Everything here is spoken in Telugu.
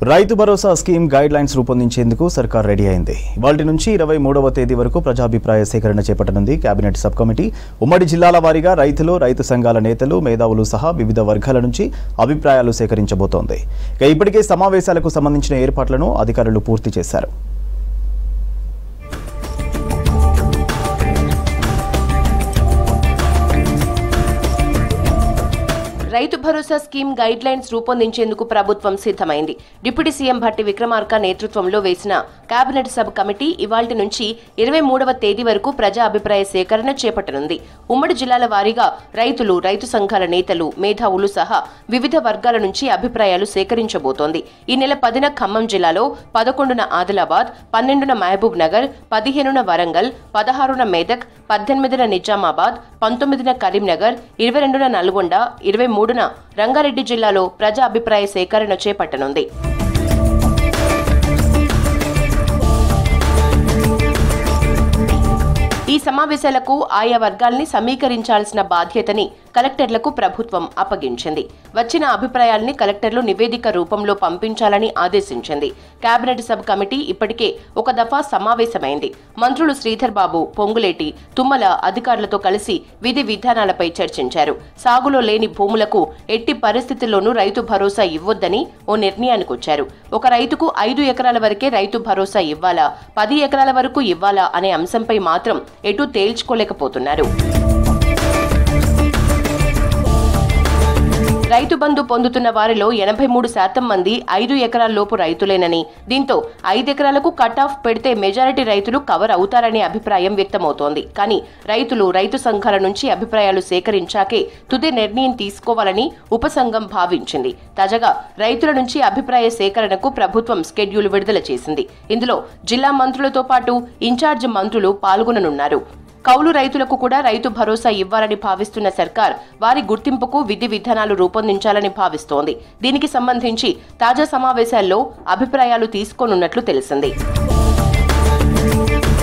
రైతు భరోసా స్కీమ్ గైడ్ లైన్స్ రూపొందించేందుకు సర్కార్ రెడీ అయింది వాటి నుంచి ఇరవై మూడవ తేదీ వరకు ప్రజాభిప్రాయ సేకరణ చేపట్టనుంది కేబినెట్ సబ్ కమిటీ ఉమ్మడి జిల్లాల వారీగా రైతులు రైతు సంఘాల నేతలు మేధావులు సహా వివిధ వర్గాల నుంచి అభిప్రాయాలు సేకరించబోతోంది ఇక ఇప్పటికే సమావేశాలకు సంబంధించిన ఏర్పాట్లను అధికారులు పూర్తి చేశారు రైతు భరోసా స్కీమ్ గైడ్ లైన్స్ రూపొందించేందుకు ప్రభుత్వం సిద్ధమైంది డిప్యూటీ సీఎం భట్టి విక్రమార్క నేతృత్వంలో వేసిన కేబినెట్ సబ్ కమిటీ ఇవాల్టి నుంచి ఇరవై మూడవ తేదీ వరకు ప్రజా అభిప్రాయ సేకరణ చేపట్టనుంది ఉమ్మడి జిల్లాల వారీగా రైతులు రైతు సంఘాల నేతలు మేధావులు సహా వివిధ వర్గాల నుంచి అభిప్రాయాలు సేకరించబోతోంది ఈ నెల పదిన ఖమ్మం జిల్లాలో పదకొండున ఆదిలాబాద్ పన్నెండున మహబూబ్ నగర్ పదిహేనున వరంగల్ పదహారున మేదక్ పద్దెనిమిదిన నిజామాబాద్ పంతొమ్మిదిన కరీంనగర్ ఇరవై రెండున నల్గొండ ఇరవై మూడున రంగారెడ్డి జిల్లాలో ప్రజా అభిప్రాయ సేకరణ చేపట్టనుంది ఈ సమావేశాలకు ఆయా వర్గాల్ని సమీకరించాల్సిన బాధ్యతని కలెక్టర్లకు ప్రభుత్వం అప్పగించింది వచ్చిన అభిప్రాయాల్ని కలెక్టర్లు నివేదిక రూపంలో పంపించాలని ఆదేశించింది కేబినెట్ సబ్ కమిటీ ఇప్పటికే ఒక దఫా సమావేశమైంది మంత్రులు శ్రీధర్ బాబు పొంగులేటి తుమ్మల అధికారులతో కలిసి విధి విధానాలపై చర్చించారు సాగులో లేని భూములకు ఎట్టి పరిస్థితుల్లోనూ రైతు భరోసా ఇవ్వొద్దని ఓ నిర్ణయానికి వచ్చారు ఒక రైతుకు ఐదు ఎకరాల వరకే రైతు భరోసా ఇవ్వాలా పది ఎకరాల వరకు ఇవ్వాలా అనే అంశంపై మాత్రం ఎటు తేల్చుకోలేకపోతున్నారు రైతు బంధు పొందుతున్న వారిలో ఎనభై మూడు శాతం మంది ఐదు ఎకరాల లోపు రైతులేనని దీంతో ఐదు ఎకరాలకు కట్ ఆఫ్ పెడితే మెజారిటీ రైతులు కవర్ అవుతారనే అభిప్రాయం వ్యక్తమవుతోంది కానీ రైతులు రైతు సంఘాల నుంచి అభిప్రాయాలు సేకరించాకే తుది నిర్ణయం తీసుకోవాలని ఉపసంఘం భావించింది తాజాగా రైతుల నుంచి అభిప్రాయ సేకరణకు ప్రభుత్వం స్కెడ్యూల్ విడుదల చేసింది ఇందులో జిల్లా మంత్రులతో పాటు ఇన్ఛార్జ్ మంత్రులు పాల్గొననున్నారు కౌలు రైతులకు కూడా రైతు భరోసా ఇవ్వాలని భావిస్తున్న సర్కార్ వారి గుర్తింపుకు విధి విధానాలు రూపొందించాలని భావిస్తోంది దీనికి సంబంధించి తాజా సమావేశాల్లో అభిప్రాయాలు తీసుకోనున్నట్లు తెలిసింది